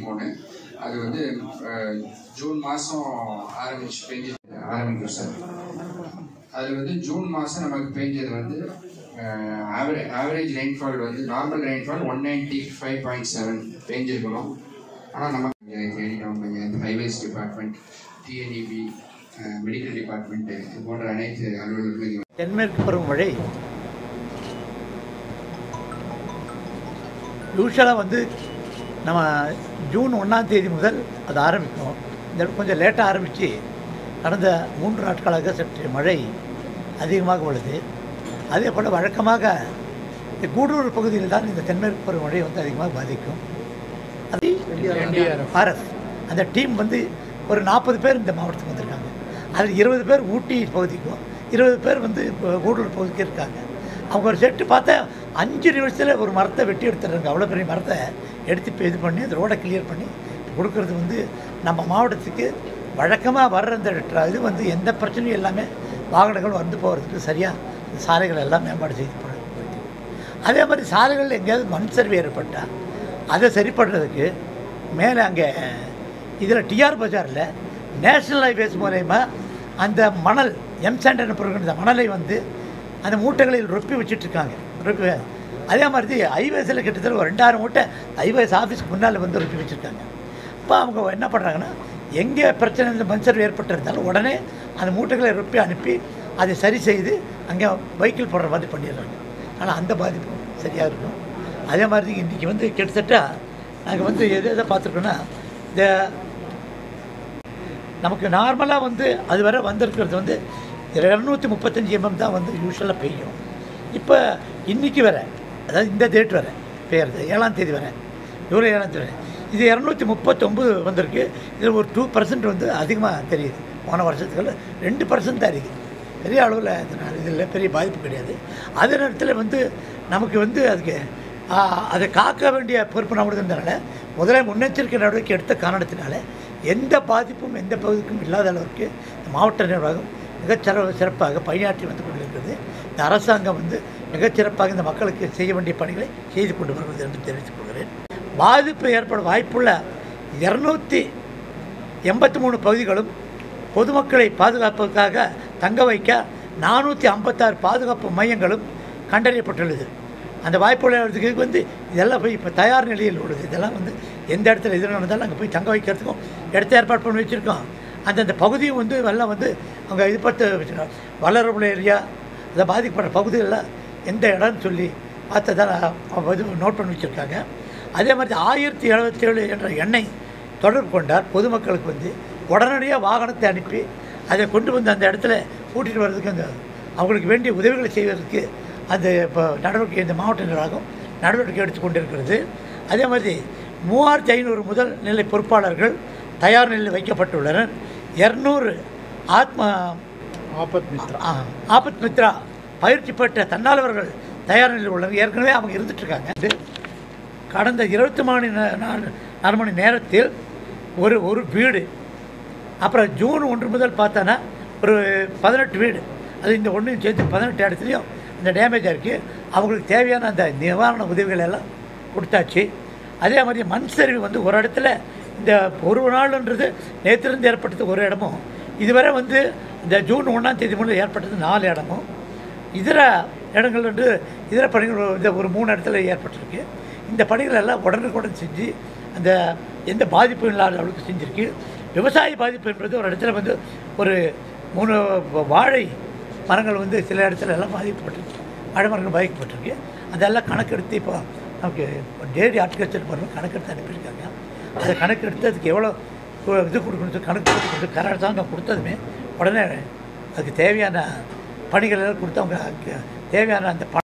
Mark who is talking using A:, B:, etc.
A: மூணு அது வந்து அஹ், ஜூன் மாதம் ஆரம்பிச்சு பெஞ்சு ஆரம்பிக்கும் சார் அதில் வந்து ஜூன் மாதம் நமக்கு பெஞ்சது வந்து ஆவரேஜ் ஆவரேஜ் ரெயின்ஃபால் வந்து normal rainfall one ninety five point seven பெஞ்சிருக்கணும் ஆனால் நமக்கு தேடிட்டோம் கொஞ்சம் highways department TNEB medical department இது போன்ற அனைத்து அலுவலர்களும்
B: தென்மேற்கு பருவமழை யூஸ்வலாக வந்து நம்ம ஜூன் ஒன்றாம் தேதி முதல் அது ஆரம்பிக்கும் இந்த தடவை கொஞ்சம் லேட்டாக ஆரம்பித்து கடந்த மூன்று நாட்களாக சற்று மழை அதிகமாக உள்ளது அதே போல் வழக்கமாக இந்த கூடலூர் பகுதியில் தான் இந்த தென்மேற்கு பருவமழை வந்து அதிகமாக பாதிக்கும் அது ஆர்எஃப் அந்த டீம் வந்து ஒரு நாற்பது பேர் இந்த மாவட்டத்துக்கு வந்திருக்காங்க அதில் இருபது பேர் ஊட்டி பகுதிக்கும் இருபது பேர் வந்து இப்போ கூடலூர் பகுதிக்கு இருக்காங்க அவங்க ஒரு செட்டு பார்த்தா அஞ்சு நிமிஷத்தில் ஒரு மரத்தை வெட்டி எடுத்துடுறாங்க அவ்வளோ பெரிய மரத்தை எடுத்து இப்போ இது பண்ணி அந்த ரோடை கிளியர் பண்ணி கொடுக்கறது வந்து நம்ம மாவட்டத்துக்கு வழக்கமாக வர்ற இந்த tra- இது வந்து எந்த பிரச்சனையும் எல்லாமே வாகனங்கள் வந்து போகிறதுக்கு சரியாக சாலைகள் எல்லாம் மேம்பாடு செய்து போடுறது அதே மாதிரி சாலைகளில் எங்கேயாவது மண் சரிவு ஏற்பட்டால் அதை சரி பண்ணுறதுக்கு மேலே அங்கே இதில் டிஆர் பஜாரில் நேஷ்னல் ஹைவேஸ் மூலயமா அந்த மணல் எம் சாண்ட் பொருட்கள் மணலை வந்து அந்த மூட்டைகளில் ரொப்பி வச்சுட்ருக்காங்க ரொப்பி அதே மாதிரி ஹைவேஸில் கிட்டத்தட்ட ஒரு ரெண்டாயிரம் மூட்டை ஹைவேஸ் ஆஃபீஸ்க்கு முன்னால் வந்து ரொப்பி வச்சுருக்காங்க இப்போ அவங்க என்ன பண்ணுறாங்கன்னா எங்கே பிரச்சனை இந்த மண் சரிவு ஏற்பட்டிருந்தாலும் உடனே அந்த மூட்டைகளை ரொப்பி அனுப்பி அதை சரி செய்து அங்கே வெஹிக்கிள் போடுற மாதிரி பண்ணிடுறாங்க ஆனால் அந்த பாதிப்பு சரியாக இருக்கும் அதே மாதிரி இன்றைக்கி வந்து கிட்டத்தட்ட நாங்கள் வந்து எது எதை பார்த்துருக்கோன்னா இந்த நமக்கு நார்மலாக வந்து அது வரை வந்திருக்கிறது வந்து இரநூத்தி முப்பத்தஞ்சு எம்எம் தான் வந்து யூஸ்வலாக பெய்யும் இப்போ இன்றைக்கி வர அதாவது இந்த டேட் வர பெய்யறது ஏழாம் தேதி வர ஜூலை ஏழாம் தேதி வரை இது இரநூத்தி முப்பத்தொம்பது வந்திருக்கு இதில் ஒரு டூ பர்சன்ட் வந்து அதிகமாக தெரியுது போன வருஷத்துக்குள்ள ரெண்டு பர்சன்ட் தான் இருக்குது பெரிய அளவில் இதனால் இதில் பெரிய பாதிப்பு கிடையாது அதே நேரத்தில் வந்து நமக்கு வந்து அதுக்கு ஆ, அதை காக்க வேண்டிய பொறுப்பு நம்மளுக்கு இருந்தனால முதல்ல முன்னெச்சரிக்கை நடவடிக்கை எடுத்த காரணத்தினால எந்த பாதிப்பும் எந்த பகுதிக்கும் இல்லாத அளவுக்கு இந்த மாவட்ட நிர்வாகம் மிகச்சிற சிறப்பாக பணியாற்றி வந்து கொண்டிருக்கிறது இந்த அரசாங்கம் வந்து மிகச்சிறப்பாக இந்த மக்களுக்கு செய்ய வேண்டிய பணிகளை செய்து கொண்டு வருவது என்று தெரிவித்துக் கொள்கிறேன் பாதிப்பு ஏற்பட வாய்ப்புள்ள இரநூத்தி எண்பத்தி மூணு பகுதிகளும் பொதுமக்களை பாதுகாப்பதற்காக தங்க வைக்க நானூற்றி ஐம்பத்தாறு பாதுகாப்பு மையங்களும் கண்டறியப்பட்டுள்ளது அந்த வாய்ப்புள்ளதுக்கு வந்து இதெல்லாம் போய் இப்போ தயார் நிலையில் உள்ளது இதெல்லாம் வந்து எந்த இடத்துல எது நடந்தாலும் அங்கே போய் தங்க வைக்கிறதுக்கும் இடத்த ஏற்பாடு பண்ணி வச்சுருக்கோம் அந்தந்த பகுதியும் வந்து எல்லாம் வந்து அவங்க இது பார்த்து வச்சுருக்காங்க வளரபுள்ள ஏரியா அதை பாதிக்கப்படுற பகுதிகளில் எந்த இடம்னு சொல்லி பார்த்ததான் இது நோட் பண்ணி வச்சுருக்காங்க அதே மாதிரி ஆயிரத்தி எழுபத்தேழு என்ற எண்ணெய் தொடர்பு கொண்டார் பொதுமக்களுக்கு வந்து உடனடியாக வாகனத்தை அனுப்பி அதை கொண்டு வந்து அந்த இடத்துல கூட்டிகிட்டு வர்றதுக்கு அந்த அவங்களுக்கு வேண்டிய உதவிகளை செய்வதற்கு அந்த இப்போ நடவடிக்கை இந்த மாவட்ட நிர்வாகம் நடவடிக்கை எடுத்து கொண்டிருக்கிறது அதே மாதிரி மூவாயிரத்தி ஐநூறு முதல் நிலை பொறுப்பாளர்கள் தயார் நிலையில் வைக்கப்பட்டுள்ளனர் இரநூறு ஆத்மா
C: ஆபத் மித்ரா
B: ஆ, ஆபத் மித்ரா பயிற்சி பெற்ற தன்னார்வர்கள் தயார் நிலையில் உள்ளனர் ஏற்கனவே அவங்க இருந்துகிட்ருக்காங்க இது கடந்த இருபத்தி மணி நே- நாலு நாலு மணி நேரத்தில் ஒரு ஒரு வீடு அப்புறம் ஜூன் ஒன்று முதல் பார்த்தோன்னா ஒரு பதினெட்டு வீடு அது இந்த ஒன்றையும் சேர்த்து பதினெட்டு இடத்துலையும் இந்த டேமேஜ் இருக்குது அவங்களுக்கு தேவையான அந்த நிவாரண உதவிகள் எல்லாம் கொடுத்தாச்சு அதே மாதிரி மண் சரிவு வந்து ஒரு இடத்துல இந்த ஒரு நாள்ன்றது நேற்றிலிருந்து ஏற்பட்டது ஒரு இடமும் இதுவரை வந்து இந்த ஜூன் ஒன்றாம் தேதி முதல் ஏற்பட்டது நாலு இடமும் இதர இடங்கள் வந்து இதர பணிகள் இந்த ஒரு மூணு இடத்துல ஏற்பட்டிருக்கு இந்த பணிகள் எல்லாம் உடனுக்குடன் செஞ்சு அந்த எந்த பாதிப்பும் இல்லாத அளவுக்கு செஞ்சுருக்கு விவசாய பாதிப்பு என்பது ஒரு இடத்துல வந்து ஒரு மூணு வ- வாழை மரங்கள் வந்து சில இடத்துல எல்லாம் பாதிக்கப்பட்டிருக்கு வாழை மரங்கள் பாதிக்கப்பட்டிருக்கு அதெல்லாம் கணக்கெடுத்து இப்போ நமக்கு டேரி ஹார்டிகல்ச்சர் பண்ணணும் கணக்கெடுத்து அனுப்பியிருக்காங்க அதை கணக்கெடுத்து அதுக்கு எவ்வளோ கு- இது கொடுக்கணும் சொல்லி கணக்கு கொடுத்து அரசாங்கம் கொடுத்ததுமே உடனே அதுக்கு தேவையான பணிகள் எல்லாம் கொடுத்து அவங்க அதுக்கு தேவையான அந்த பண